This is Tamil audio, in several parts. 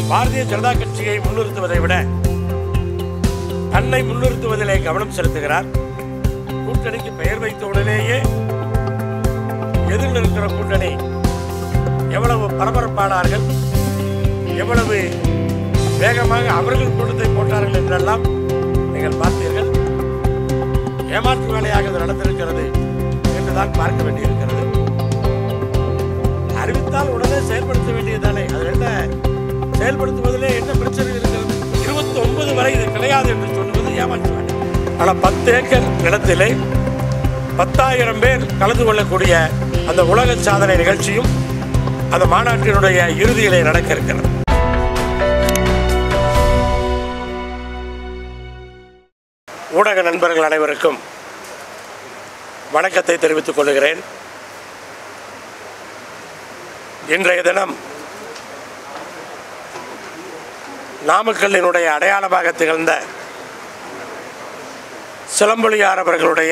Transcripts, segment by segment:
பாரதிய ஜனதா கட்சியை முன்னிறுத்துவதை விட தன்னை முன்னிறுத்துவதிலே கவனம் செலுத்துகிறார் கூட்டணிக்கு பெயர் வைத்த உடனேயே எதிரில் இருக்கிற கூட்டணி எவ்வளவு பரபரப்பானார்கள் எவ்வளவு வேகமாக அவர்கள் கூட்டத்தை போட்டார்கள் என்றெல்லாம் நீங்கள் பார்த்தீர்கள் ஏமாற்று வேலையாக இது நடந்திருக்கிறது என்றுதான் பார்க்க வேண்டியிருக்கிறது அறிவித்தால் உடனே செயல்படுத்த வேண்டியதானே அது என்ன செயல்படுத்துவதிலே என்ன பிரச்சனை இருக்கிறது இருபத்தி ஒன்பது வரை இது கிடையாது என்று சொல்லுவது ஏமாற்று வேலை ஆனால் பத்து ஏக்கர் நிலத்திலே பத்தாயிரம் பேர் கலந்து கொள்ளக்கூடிய அந்த உலக சாதனை நிகழ்ச்சியும் அந்த மாநாட்டினுடைய இறுதியிலே நடக்க இருக்கிறது ஊடக நண்பர்கள் அனைவருக்கும் வணக்கத்தை தெரிவித்துக் கொள்கிறேன் இன்றைய தினம் நாமக்கல்லினுடைய அடையாளமாக திகழ்ந்த சிலம்பொலியார் அவர்களுடைய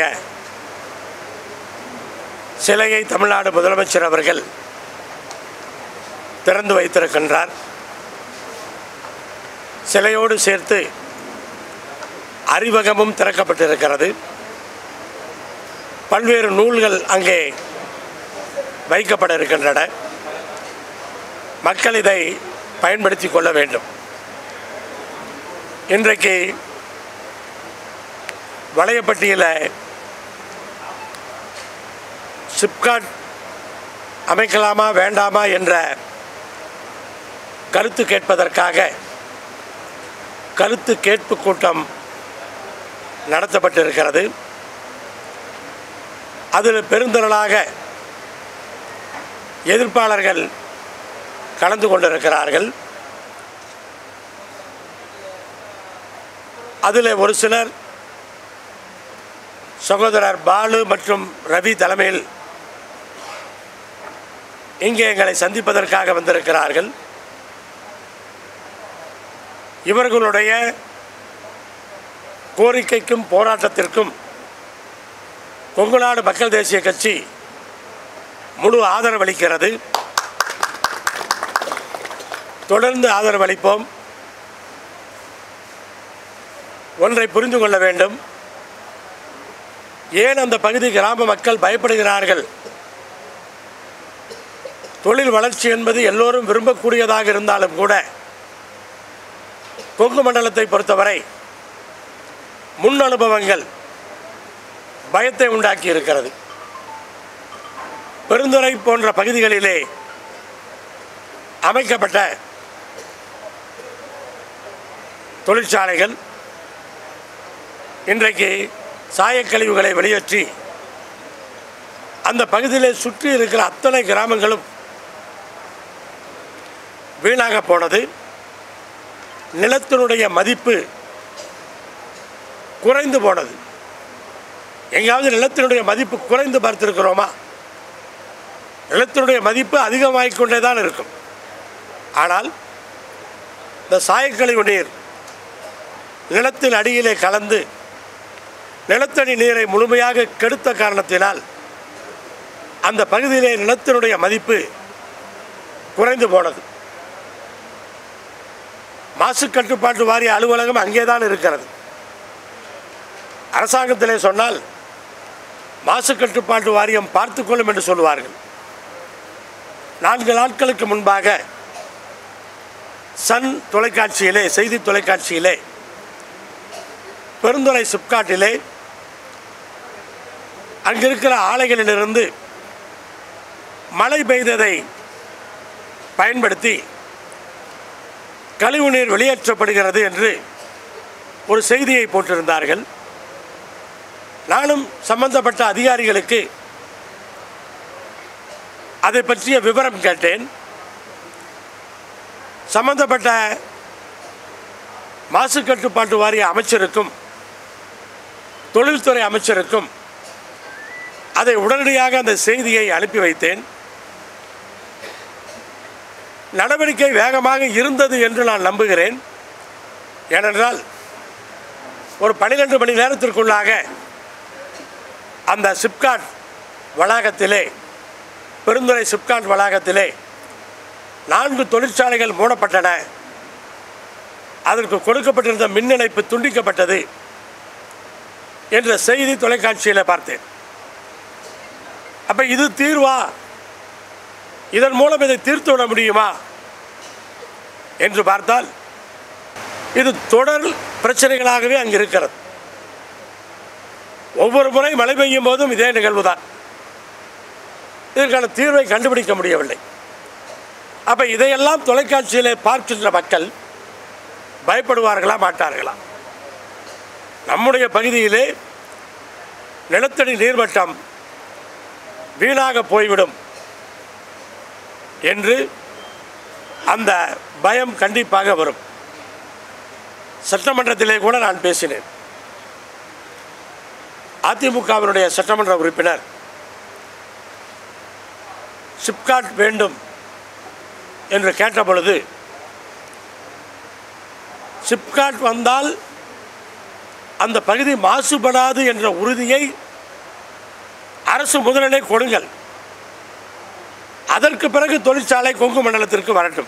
சிலையை தமிழ்நாடு முதலமைச்சர் அவர்கள் திறந்து வைத்திருக்கின்றார் சிலையோடு சேர்த்து அறிவகமும் திறக்கப்பட்டிருக்கிறது பல்வேறு நூல்கள் அங்கே வைக்கப்பட இருக்கின்றன மக்கள் இதை பயன்படுத்தி கொள்ள வேண்டும் இன்றைக்கு வளையப்பட்டியில் சிப்காட் அமைக்கலாமா வேண்டாமா என்ற கருத்து கேட்பதற்காக கருத்து கேட்பு கூட்டம் நடத்தப்பட்டிருக்கிறது அதில் பெருந்திரளாக எதிர்ப்பாளர்கள் கலந்து கொண்டிருக்கிறார்கள் அதில் ஒரு சிலர் சகோதரர் பாலு மற்றும் ரவி தலைமையில் இங்கே எங்களை சந்திப்பதற்காக வந்திருக்கிறார்கள் இவர்களுடைய கோரிக்கைக்கும் போராட்டத்திற்கும் கொங்குநாடு மக்கள் தேசிய கட்சி முழு ஆதரவளிக்கிறது தொடர்ந்து ஆதரவளிப்போம் ஒன்றை புரிந்து கொள்ள வேண்டும் ஏன் அந்த பகுதி கிராம மக்கள் பயப்படுகிறார்கள் தொழில் வளர்ச்சி என்பது எல்லோரும் விரும்பக்கூடியதாக இருந்தாலும் கூட கொங்கு மண்டலத்தை பொறுத்தவரை முன் அனுபவங்கள் பயத்தை உண்டாக்கி இருக்கிறது பெருந்துறை போன்ற பகுதிகளிலே அமைக்கப்பட்ட தொழிற்சாலைகள் இன்றைக்கு சாயக்கழிவுகளை வெளியேற்றி அந்த பகுதியிலே சுற்றி இருக்கிற அத்தனை கிராமங்களும் வீணாக போனது நிலத்தினுடைய மதிப்பு குறைந்து போனது எங்கேயாவது நிலத்தினுடைய மதிப்பு குறைந்து பார்த்திருக்கிறோமா நிலத்தினுடைய மதிப்பு அதிகமாகிக் கொண்டே தான் இருக்கும் ஆனால் இந்த சாயக்கழிவு நீர் நிலத்தின் அடியிலே கலந்து நிலத்தடி நீரை முழுமையாக கெடுத்த காரணத்தினால் அந்த பகுதியிலே நிலத்தினுடைய மதிப்பு குறைந்து போனது மாசு கட்டுப்பாட்டு வாரிய அலுவலகம் அங்கே தான் இருக்கிறது அரசாங்கத்திலே சொன்னால் மாசு கட்டுப்பாட்டு வாரியம் பார்த்துக்கொள்ளும் என்று சொல்வார்கள் நான்கு நாட்களுக்கு முன்பாக சன் தொலைக்காட்சியிலே செய்தி தொலைக்காட்சியிலே பெருந்துறை சிப்காட்டிலே அங்கிருக்கிற ஆலைகளிலிருந்து மழை பெய்ததை பயன்படுத்தி கழிவுநீர் வெளியேற்றப்படுகிறது என்று ஒரு செய்தியை போட்டிருந்தார்கள் நானும் சம்பந்தப்பட்ட அதிகாரிகளுக்கு அதை பற்றிய விவரம் கேட்டேன் சம்பந்தப்பட்ட மாசு கட்டுப்பாட்டு வாரிய அமைச்சருக்கும் தொழில்துறை அமைச்சருக்கும் அதை உடனடியாக அந்த செய்தியை அனுப்பி வைத்தேன் நடவடிக்கை வேகமாக இருந்தது என்று நான் நம்புகிறேன் ஏனென்றால் ஒரு பன்னிரெண்டு மணி நேரத்திற்குள்ளாக அந்த சிப்காட் வளாகத்திலே பெருந்துறை சிப்காட் வளாகத்திலே நான்கு தொழிற்சாலைகள் மூடப்பட்டன அதற்கு கொடுக்கப்பட்டிருந்த மின் இணைப்பு துண்டிக்கப்பட்டது என்ற செய்தி தொலைக்காட்சியில் பார்த்தேன் அப்போ இது தீர்வா இதன் மூலம் இதை தீர்த்து விட முடியுமா என்று பார்த்தால் இது தொடர் பிரச்சனைகளாகவே அங்கு இருக்கிறது ஒவ்வொரு முறை மழை பெய்யும் போதும் இதே நிகழ்வுதான் இதற்கான தீர்வை கண்டுபிடிக்க முடியவில்லை அப்போ இதையெல்லாம் தொலைக்காட்சியில் பார்க்கின்ற மக்கள் பயப்படுவார்களா மாட்டார்களா நம்முடைய பகுதியிலே நிலத்தடி நீர்மட்டம் வீணாக போய்விடும் என்று அந்த பயம் கண்டிப்பாக வரும் சட்டமன்றத்திலே கூட நான் பேசினேன் அதிமுகவினுடைய சட்டமன்ற உறுப்பினர் சிப்காட் வேண்டும் என்று கேட்ட பொழுது சிப்காட் வந்தால் அந்த பகுதி மாசுபடாது என்ற உறுதியை அரசு முதலிலே கொடுங்கள் அதற்கு பிறகு தொழிற்சாலை கொங்கு மண்டலத்திற்கு வரட்டும்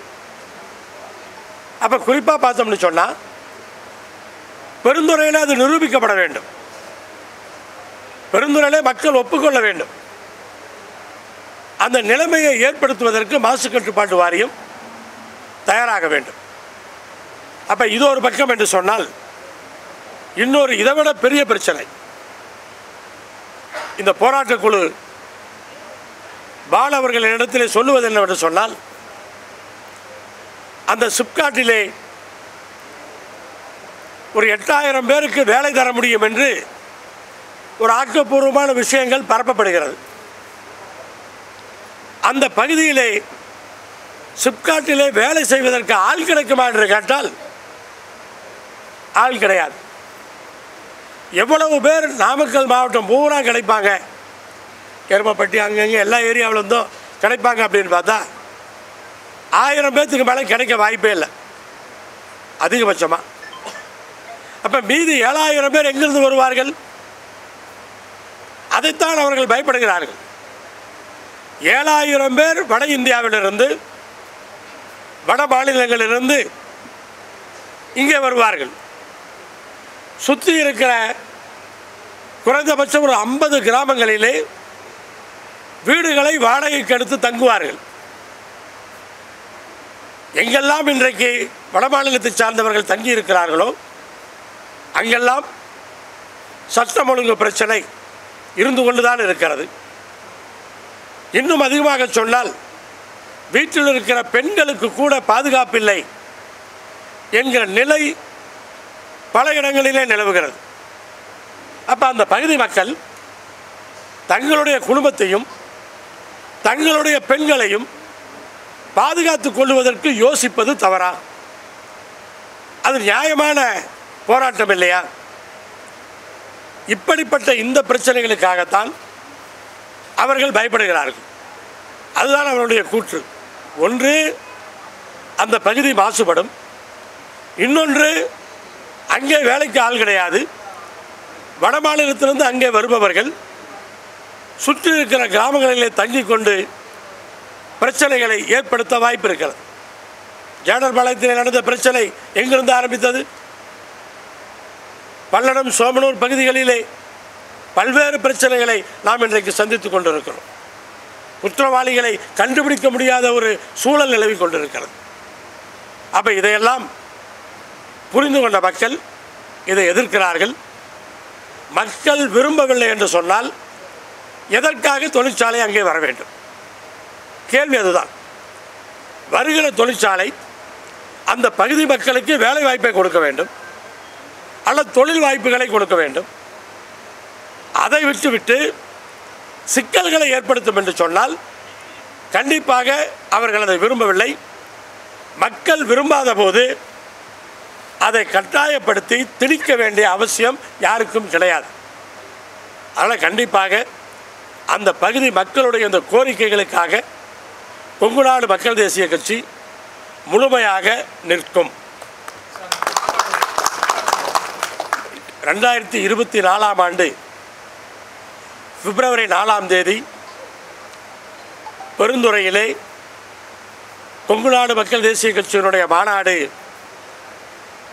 அப்போ குறிப்பாக பார்த்தோம்னு சொன்னால் பெருந்துறையில் அது நிரூபிக்கப்பட வேண்டும் பெருந்துறையிலே மக்கள் ஒப்புக்கொள்ள வேண்டும் அந்த நிலைமையை ஏற்படுத்துவதற்கு மாசு கட்டுப்பாட்டு வாரியம் தயாராக வேண்டும் அப்போ இது ஒரு பக்கம் என்று சொன்னால் இன்னொரு இதைவிட பெரிய பிரச்சனை இந்த போராட்டக் குழு பால் அவர்கள் இடத்திலே சொல்லுவது என்னவென்று சொன்னால் அந்த சிப்காட்டிலே ஒரு எட்டாயிரம் பேருக்கு வேலை தர முடியும் என்று ஒரு ஆக்கப்பூர்வமான விஷயங்கள் பரப்பப்படுகிறது அந்த பகுதியிலே சிப்காட்டிலே வேலை செய்வதற்கு ஆள் கிடைக்குமா என்று கேட்டால் ஆள் கிடையாது எவ்வளவு பேர் நாமக்கல் மாவட்டம் பூரா கிடைப்பாங்க எருமப்பட்டி அங்கங்கே எல்லா ஏரியாவில் இருந்தும் கிடைப்பாங்க அப்படின்னு பார்த்தா ஆயிரம் பேர்த்துக்கு மேலே கிடைக்க வாய்ப்பே இல்லை அதிகபட்சமாக அப்போ மீதி ஏழாயிரம் பேர் எங்கிருந்து வருவார்கள் அதைத்தான் அவர்கள் பயப்படுகிறார்கள் ஏழாயிரம் பேர் வட இந்தியாவிலிருந்து வட மாநிலங்களிலிருந்து இங்கே வருவார்கள் சுற்றி இருக்கிற குறைந்தபட்சம் ஒரு ஐம்பது கிராமங்களிலே வீடுகளை வாடகைக்கு எடுத்து தங்குவார்கள் எங்கெல்லாம் இன்றைக்கு வடமாநிலத்தை சார்ந்தவர்கள் தங்கி இருக்கிறார்களோ அங்கெல்லாம் சட்டம் ஒழுங்கு பிரச்சனை இருந்து கொண்டுதான் இருக்கிறது இன்னும் அதிகமாக சொன்னால் வீட்டில் இருக்கிற பெண்களுக்கு கூட பாதுகாப்பில்லை என்கிற நிலை பல இடங்களிலே நிலவுகிறது அப்போ அந்த பகுதி மக்கள் தங்களுடைய குடும்பத்தையும் தங்களுடைய பெண்களையும் பாதுகாத்துக் கொள்வதற்கு யோசிப்பது தவறா அது நியாயமான போராட்டம் இல்லையா இப்படிப்பட்ட இந்த பிரச்சனைகளுக்காகத்தான் அவர்கள் பயப்படுகிறார்கள் அதுதான் அவருடைய கூற்று ஒன்று அந்த பகுதி மாசுபடும் இன்னொன்று அங்கே வேலைக்கு ஆள் கிடையாது வட மாநிலத்திலிருந்து அங்கே வருபவர்கள் சுற்றி இருக்கிற கிராமங்களிலே தங்கிக் கொண்டு பிரச்சனைகளை ஏற்படுத்த வாய்ப்பு இருக்கிறது ஜேடர்பாளையத்தில் நடந்த பிரச்சனை எங்கிருந்து ஆரம்பித்தது பல்லடம் சோமனூர் பகுதிகளிலே பல்வேறு பிரச்சனைகளை நாம் இன்றைக்கு சந்தித்துக் கொண்டிருக்கிறோம் குற்றவாளிகளை கண்டுபிடிக்க முடியாத ஒரு சூழல் நிலவி கொண்டிருக்கிறது அப்போ இதையெல்லாம் புரிந்து கொண்ட மக்கள் இதை எதிர்க்கிறார்கள் மக்கள் விரும்பவில்லை என்று சொன்னால் எதற்காக தொழிற்சாலை அங்கே வர வேண்டும் கேள்வி அதுதான் வருகிற தொழிற்சாலை அந்த பகுதி மக்களுக்கு வேலை வாய்ப்பை கொடுக்க வேண்டும் அல்லது தொழில் வாய்ப்புகளை கொடுக்க வேண்டும் அதை விட்டுவிட்டு சிக்கல்களை ஏற்படுத்தும் என்று சொன்னால் கண்டிப்பாக அவர்கள் அதை விரும்பவில்லை மக்கள் விரும்பாத போது அதை கட்டாயப்படுத்தி திணிக்க வேண்டிய அவசியம் யாருக்கும் கிடையாது அதனால் கண்டிப்பாக அந்த பகுதி மக்களுடைய இந்த கோரிக்கைகளுக்காக கொங்குநாடு மக்கள் தேசிய கட்சி முழுமையாக நிற்கும் ரெண்டாயிரத்தி இருபத்தி நாலாம் ஆண்டு பிப்ரவரி நாலாம் தேதி பெருந்துறையிலே கொங்குநாடு மக்கள் தேசிய கட்சியினுடைய மாநாடு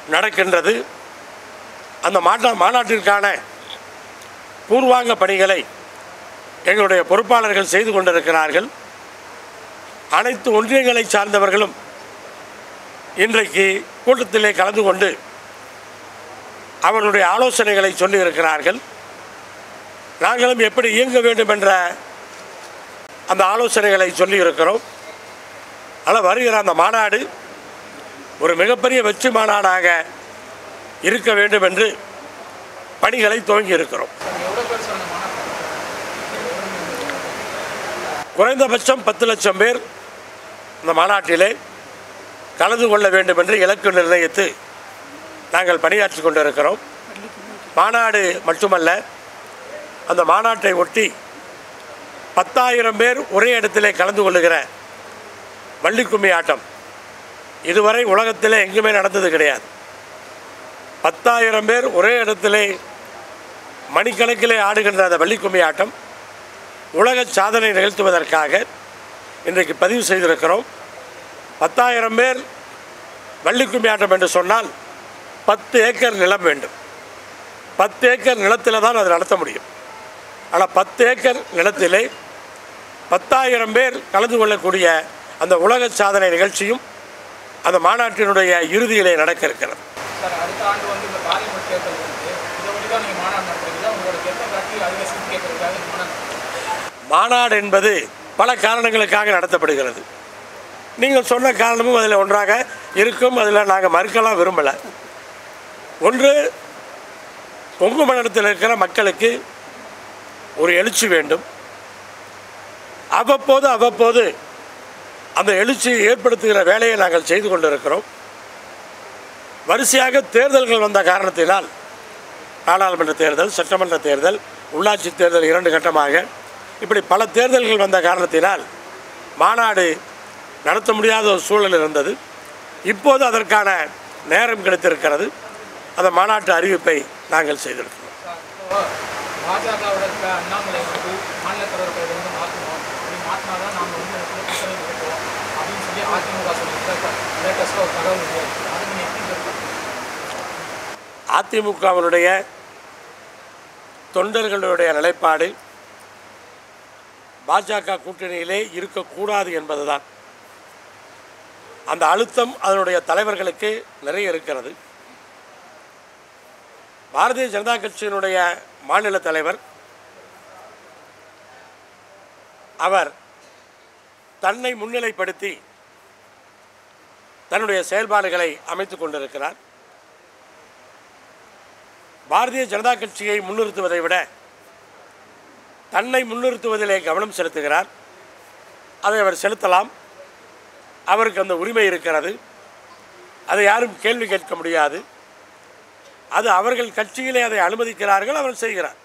நடக்கின்றது அந்த மாநா மாநாட்டிற்கான பூர்வாங்க பணிகளை எங்களுடைய பொறுப்பாளர்கள் செய்து கொண்டிருக்கிறார்கள் அனைத்து ஒன்றியங்களை சார்ந்தவர்களும் இன்றைக்கு கூட்டத்திலே கலந்து கொண்டு அவர்களுடைய ஆலோசனைகளை சொல்லியிருக்கிறார்கள் நாங்களும் எப்படி இயங்க வேண்டும் என்ற அந்த ஆலோசனைகளை சொல்லியிருக்கிறோம் ஆனால் வருகிற அந்த மாநாடு ஒரு மிகப்பெரிய வெற்றி மாநாடாக இருக்க வேண்டும் என்று பணிகளை துவங்கி இருக்கிறோம் குறைந்தபட்சம் பத்து லட்சம் பேர் இந்த மாநாட்டிலே கலந்து கொள்ள வேண்டும் என்று இலக்கு நிர்ணயித்து நாங்கள் பணியாற்றி கொண்டிருக்கிறோம் மாநாடு மட்டுமல்ல அந்த மாநாட்டை ஒட்டி பத்தாயிரம் பேர் ஒரே இடத்திலே கலந்து கொள்ளுகிற வள்ளிக்கும்மி ஆட்டம் இதுவரை உலகத்திலே எங்குமே நடந்தது கிடையாது பத்தாயிரம் பேர் ஒரே இடத்திலே மணிக்கணக்கிலே ஆடுகின்ற அந்த வள்ளிக்கும்மி ஆட்டம் உலக சாதனை நிகழ்த்துவதற்காக இன்றைக்கு பதிவு செய்திருக்கிறோம் பத்தாயிரம் பேர் வள்ளிக்கும்மி ஆட்டம் என்று சொன்னால் பத்து ஏக்கர் நிலம் வேண்டும் பத்து ஏக்கர் நிலத்தில் தான் அது நடத்த முடியும் ஆனால் பத்து ஏக்கர் நிலத்திலே பத்தாயிரம் பேர் கலந்து கொள்ளக்கூடிய அந்த உலக சாதனை நிகழ்ச்சியும் அந்த மாநாட்டினுடைய இறுதியிலே நடக்க இருக்கிறது சார் அடுத்த ஆண்டு வந்து இந்த பார்லிமெண்ட் தேர்தல் வந்து இதை ஒட்டி தான் நீங்கள் மாநாடு நடத்துறீங்களா உங்களோட எந்த காட்டி அதிக சீட் கேட்கறதுக்காக இந்த மாநாடு மாநாடு என்பது பல காரணங்களுக்காக நடத்தப்படுகிறது நீங்கள் சொன்ன காரணமும் அதில் ஒன்றாக இருக்கும் அதில் நாங்கள் மறுக்கலாம் விரும்பலை ஒன்று கொங்கு மண்டலத்தில் இருக்கிற மக்களுக்கு ஒரு எழுச்சி வேண்டும் அவ்வப்போது அவ்வப்போது அந்த எழுச்சியை ஏற்படுத்துகிற வேலையை நாங்கள் செய்து கொண்டிருக்கிறோம் வரிசையாக தேர்தல்கள் வந்த காரணத்தினால் நாடாளுமன்ற தேர்தல் சட்டமன்ற தேர்தல் உள்ளாட்சி தேர்தல் இரண்டு கட்டமாக இப்படி பல தேர்தல்கள் வந்த காரணத்தினால் மாநாடு நடத்த முடியாத ஒரு சூழல் இருந்தது இப்போது அதற்கான நேரம் கிடைத்திருக்கிறது அந்த மாநாட்டு அறிவிப்பை நாங்கள் செய்திருக்கிறோம் சார் இப்போ பாஜகவோட இருக்க அண்ணாமலை வந்து மாநில தலைவர் பெயரை வந்து மாற்றணும் அப்படி மாற்றினா தான் நாம் வந்து இந்த கூட்டணி இருக்கோம் அப்படின்னு சொல்லி அதிமுக சொல்லியிருக்க லேட்டஸ்ட்டாக ஒரு தகவல் இருக்கு அதை நீங்கள் எப்படி பார்க்குறீங்க? அதிமுகவினுடைய தொண்டர்களுடைய நிலைப்பாடு பாஜக கூட்டணியிலே இருக்கக்கூடாது என்பதுதான் அந்த அழுத்தம் அதனுடைய தலைவர்களுக்கு நிறைய இருக்கிறது பாரதிய ஜனதா கட்சியினுடைய மாநில தலைவர் அவர் தன்னை முன்னிலைப்படுத்தி தன்னுடைய செயல்பாடுகளை அமைத்துக் கொண்டிருக்கிறார் பாரதிய ஜனதா கட்சியை முன்னிறுத்துவதை விட தன்னை முன்னிறுத்துவதிலே கவனம் செலுத்துகிறார் அதை அவர் செலுத்தலாம் அவருக்கு அந்த உரிமை இருக்கிறது அதை யாரும் கேள்வி கேட்க முடியாது அது அவர்கள் கட்சியிலே அதை அனுமதிக்கிறார்கள் அவர் செய்கிறார்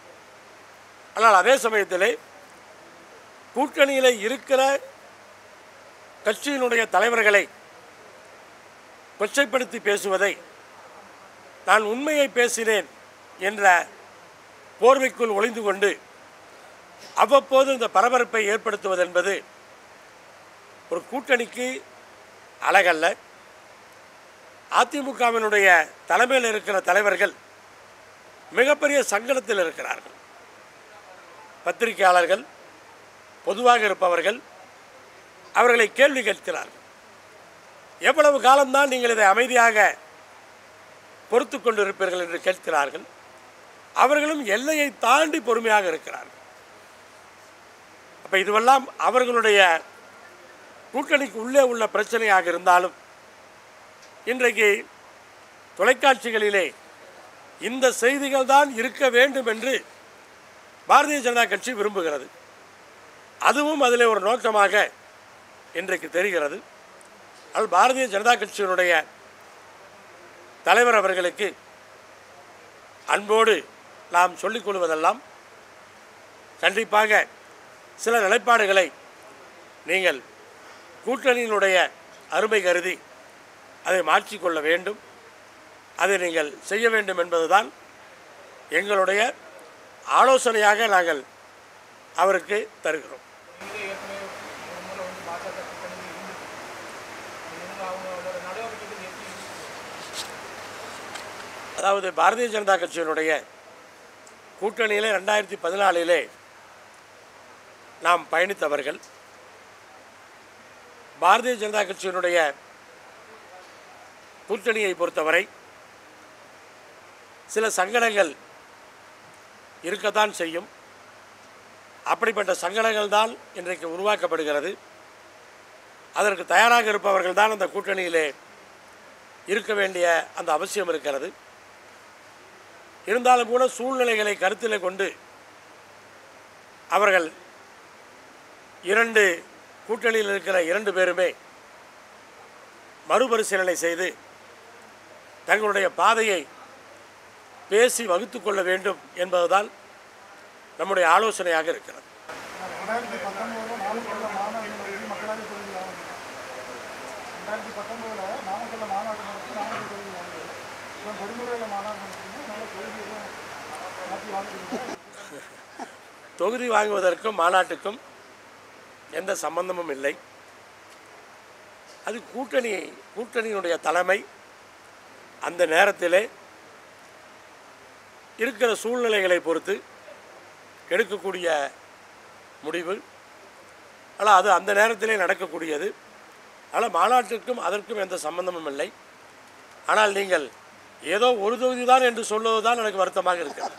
ஆனால் அதே சமயத்திலே கூட்டணியில் இருக்கிற கட்சியினுடைய தலைவர்களை கொச்சைப்படுத்தி பேசுவதை நான் உண்மையை பேசினேன் என்ற போர்வைக்குள் ஒளிந்து கொண்டு அவ்வப்போது இந்த பரபரப்பை ஏற்படுத்துவது என்பது ஒரு கூட்டணிக்கு அழகல்ல அதிமுகவினுடைய தலைமையில் இருக்கிற தலைவர்கள் மிகப்பெரிய சங்கடத்தில் இருக்கிறார்கள் பத்திரிகையாளர்கள் பொதுவாக இருப்பவர்கள் அவர்களை கேள்வி கேட்கிறார்கள் எவ்வளவு காலம்தான் நீங்கள் இதை அமைதியாக பொறுத்து கொண்டிருப்பீர்கள் என்று கேட்கிறார்கள் அவர்களும் எல்லையை தாண்டி பொறுமையாக இருக்கிறார்கள் அப்போ இதுவெல்லாம் அவர்களுடைய கூட்டணிக்கு உள்ளே உள்ள பிரச்சனையாக இருந்தாலும் இன்றைக்கு தொலைக்காட்சிகளிலே இந்த செய்திகள் தான் இருக்க வேண்டும் என்று பாரதிய ஜனதா கட்சி விரும்புகிறது அதுவும் அதில் ஒரு நோக்கமாக இன்றைக்கு தெரிகிறது அது பாரதிய ஜனதா கட்சியினுடைய தலைவர் அவர்களுக்கு அன்போடு நாம் சொல்லிக் கொள்வதெல்லாம் கண்டிப்பாக சில நிலைப்பாடுகளை நீங்கள் கூட்டணியினுடைய அருமை கருதி அதை மாற்றிக்கொள்ள வேண்டும் அதை நீங்கள் செய்ய வேண்டும் என்பதுதான் எங்களுடைய ஆலோசனையாக நாங்கள் அவருக்கு தருகிறோம் நீங்களே ஏற்கனவே ஒரு முறை வந்து பாஜக கூட்டணியில் இருந்துட்டு இவங்க அவங்களோட நடவடிக்கைகள் எப்படி இருக்கு அதாவது பாரதிய ஜனதா கட்சியினுடைய கூட்டணியிலே ரெண்டாயிரத்தி பதினாலிலே நாம் பயணித்தவர்கள் பாரதிய ஜனதா கட்சியினுடைய கூட்டணியை பொறுத்தவரை சில சங்கடங்கள் இருக்கத்தான் செய்யும் அப்படிப்பட்ட சங்கடங்கள் தான் இன்றைக்கு உருவாக்கப்படுகிறது அதற்கு தயாராக இருப்பவர்கள் தான் அந்த கூட்டணியிலே இருக்க வேண்டிய அந்த அவசியம் இருக்கிறது இருந்தாலும் கூட சூழ்நிலைகளை கருத்தில் கொண்டு அவர்கள் இரண்டு கூட்டணியில் இருக்கிற இரண்டு பேருமே மறுபரிசீலனை செய்து தங்களுடைய பாதையை பேசி வகுத்து கொள்ள வேண்டும் என்பதுதான் நம்முடைய ஆலோசனையாக இருக்கிறது ரெண்டாயிரத்தி பத்தொன்பதுல நாமக்கல்ல மாநாடு நடத்தி மக்களாட்சி தொகுதி வாங்கினோம் ரெண்டாயிரத்தி பத்தொன்பதுல நாமக்கல்ல மாநாடு நடத்தி நாமக்கல் தொகுதி வாங்கினோம் இப்போ பொதுமுறையில் மாநாடு நடத்தினா நல்ல தொகுதி எதுவும் மாற்றி வாங்கிக்கிறீங்க தொகுதி வாங்குவதற்கும் மாநாட்டுக்கும் எந்த சம்பந்தமும் இல்லை அது கூட்டணி கூட்டணியினுடைய தலைமை அந்த நேரத்திலே இருக்கிற சூழ்நிலைகளை பொறுத்து எடுக்கக்கூடிய முடிவு ஆனால் அது அந்த நேரத்திலே நடக்கக்கூடியது ஆனால் மாநாட்டிற்கும் அதற்கும் எந்த சம்பந்தமும் இல்லை ஆனால் நீங்கள் ஏதோ ஒரு தொகுதி தான் என்று சொல்வது தான் எனக்கு வருத்தமாக இருக்கிறது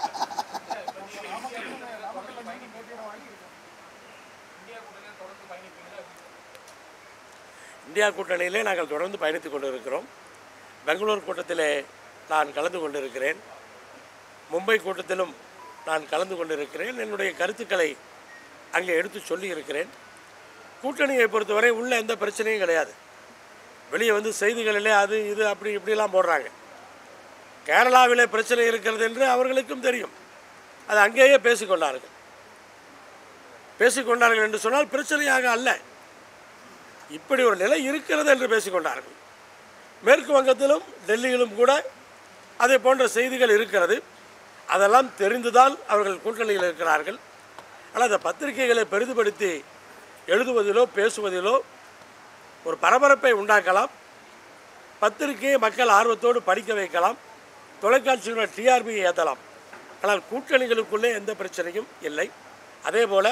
இந்தியா கூட்டணியிலே நாங்கள் தொடர்ந்து பயணித்துக் கொண்டிருக்கிறோம் பெங்களூர் கூட்டத்திலே நான் கலந்து கொண்டிருக்கிறேன் மும்பை கூட்டத்திலும் நான் கலந்து கொண்டிருக்கிறேன் என்னுடைய கருத்துக்களை அங்கே எடுத்து சொல்லி இருக்கிறேன் கூட்டணியை பொறுத்தவரை உள்ள எந்த பிரச்சனையும் கிடையாது வெளியே வந்து செய்திகளிலே அது இது அப்படி இப்படிலாம் போடுறாங்க கேரளாவிலே பிரச்சனை இருக்கிறது என்று அவர்களுக்கும் தெரியும் அது அங்கேயே பேசிக்கொண்டார்கள் பேசிக்கொண்டார்கள் என்று சொன்னால் பிரச்சனையாக அல்ல இப்படி ஒரு நிலை இருக்கிறது என்று பேசிக்கொண்டார்கள் மேற்கு வங்கத்திலும் டெல்லியிலும் கூட அதே போன்ற செய்திகள் இருக்கிறது அதெல்லாம் தெரிந்துதான் அவர்கள் கூட்டணியில் இருக்கிறார்கள் ஆனால் அந்த பத்திரிகைகளை பெரிதுபடுத்தி எழுதுவதிலோ பேசுவதிலோ ஒரு பரபரப்பை உண்டாக்கலாம் பத்திரிகையை மக்கள் ஆர்வத்தோடு படிக்க வைக்கலாம் தொலைக்காட்சியோட டிஆர்பியை ஏற்றலாம் ஆனால் கூட்டணிகளுக்குள்ளே எந்த பிரச்சனையும் இல்லை அதே போல்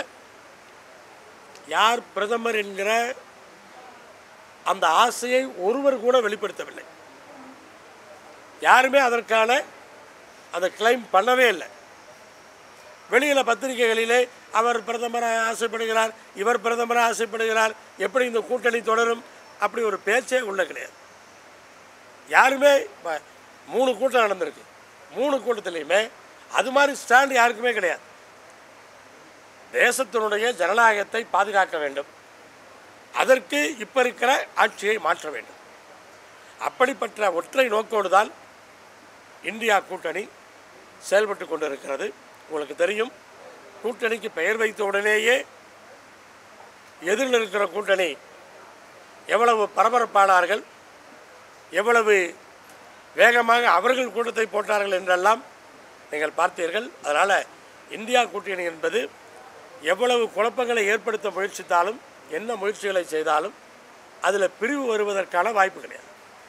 யார் பிரதமர் என்கிற அந்த ஆசையை ஒருவர் கூட வெளிப்படுத்தவில்லை யாருமே அதற்கான அந்த கிளைம் பண்ணவே இல்லை வெளியில் பத்திரிகைகளிலே அவர் பிரதமராக ஆசைப்படுகிறார் இவர் பிரதமராக ஆசைப்படுகிறார் எப்படி இந்த கூட்டணி தொடரும் அப்படி ஒரு பேச்சே உள்ள கிடையாது யாருமே இப்ப மூணு கூட்டம் நடந்திருக்கு மூணு கூட்டத்திலையுமே அது மாதிரி ஸ்டாண்ட் யாருக்குமே கிடையாது தேசத்தினுடைய ஜனநாயகத்தை பாதுகாக்க வேண்டும் அதற்கு இப்போ இருக்கிற ஆட்சியை மாற்ற வேண்டும் அப்படிப்பட்ட ஒற்றை நோக்கோடு தான் இந்தியா கூட்டணி செயல்பட்டு கொண்டிருக்கிறது உங்களுக்கு தெரியும் கூட்டணிக்கு பெயர் வைத்த உடனேயே எதிரில் இருக்கிற கூட்டணி எவ்வளவு பரபரப்பானார்கள் எவ்வளவு வேகமாக அவர்கள் கூட்டத்தை போட்டார்கள் என்றெல்லாம் நீங்கள் பார்த்தீர்கள் அதனால் இந்தியா கூட்டணி என்பது எவ்வளவு குழப்பங்களை ஏற்படுத்த முயற்சித்தாலும் என்ன முயற்சிகளை செய்தாலும் அதில் பிரிவு வருவதற்கான வாய்ப்பு கிடையாது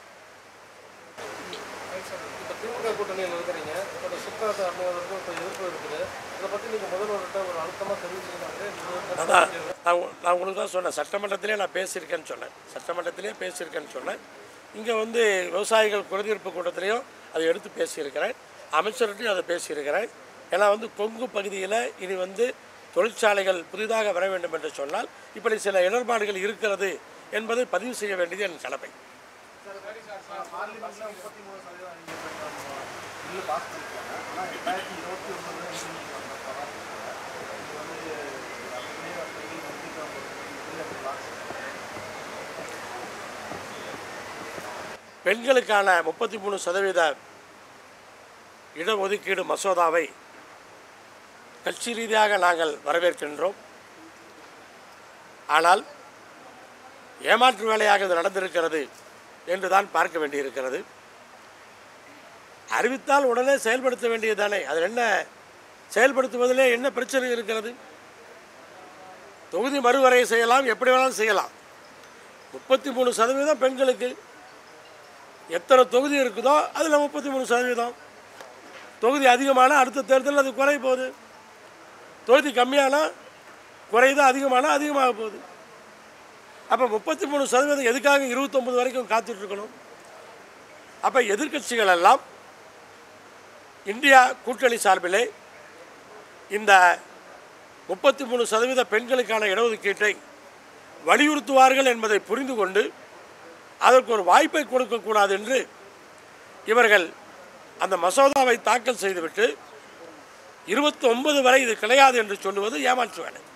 இப்போ திமுக கூட்டணியில் இருக்கிறீங்க இப்போ சுத்தரசு அமைவதற்கு இப்போ எதிர்ப்பு இருக்குது இதை பற்றி நீங்கள் முதல்வர்கிட்ட ஒரு அழுத்தமாக தெரிவிச்சிருந்தாங்க அதான் நான் உ- நான் உங்களுக்கு தான் சொன்னேன் சட்டமன்றத்திலே நான் பேசியிருக்கேன்னு சொன்னேன் சட்டமன்றத்திலே பேசியிருக்கேன்னு சொன்னேன் இங்கே வந்து விவசாயிகள் குறைதீர்ப்பு கூட்டத்திலையும் அதை எடுத்து பேசியிருக்கிறேன் அமைச்சர்கிட்டையும் அதை பேசியிருக்கிறேன் ஏன்னா வந்து கொங்கு பகுதியில் இனி வந்து தொழிற்சாலைகள் புதிதாக வர வேண்டும் என்று சொன்னால் இப்படி சில இடர்பாடுகள் இருக்கிறது என்பதை பதிவு செய்ய வேண்டியது என் கடமை பார்லிமெண்ட்ல முப்பத்தி மூணு சதவீதம் நீங்க பில்லு பாஸ் பண்ணிருக்காங்க ஆனால் ரெண்டாயிரத்தி இருபத்தி ஒன்பதுல இம்ப்ளிமெண்ட் பண்ண பராமரிக்கல இது வந்து அப்படியே அப்படியே மந்திரிக்காம பில்லு பாஸ் பெண்களுக்கான முப்பத்தி மூணு சதவீத இடஒதுக்கீடு மசோதாவை கட்சி ரீதியாக நாங்கள் வரவேற்கின்றோம் ஆனால் ஏமாற்று வேலையாக இது நடந்திருக்கிறது என்று தான் பார்க்க வேண்டியிருக்கிறது அறிவித்தால் உடனே செயல்படுத்த வேண்டியதுதானே அதில் என்ன செயல்படுத்துவதிலே என்ன பிரச்சனை இருக்கிறது தொகுதி மறுவரை செய்யலாம் எப்படி வேணாலும் செய்யலாம் முப்பத்தி மூணு சதவீதம் பெண்களுக்கு எத்தனை தொகுதி இருக்குதோ அதில் முப்பத்தி மூணு சதவீதம் தொகுதி அதிகமானால் அடுத்த தேர்தலில் அது குறைய போகுது தொகுதி கம்மியானால் குறையுது அதிகமானால் அதிகமாக போகுது அப்போ முப்பத்தி மூணு சதவீதம் எதுக்காக இருபத்தொம்பது வரைக்கும் காத்துட்டு இருக்கணும் அப்போ எதிர்க்கட்சிகள் எல்லாம் இந்தியா கூட்டணி சார்பிலே இந்த முப்பத்தி மூணு சதவீத பெண்களுக்கான இடஒதுக்கீட்டை வலியுறுத்துவார்கள் என்பதை புரிந்து கொண்டு அதற்கு ஒரு வாய்ப்பை கொடுக்கக்கூடாது என்று இவர்கள் அந்த மசோதாவை தாக்கல் செய்துவிட்டு இருபத்தி ஒன்பது வரை இது கிடையாது என்று சொல்லுவது ஏமாற்று வேலை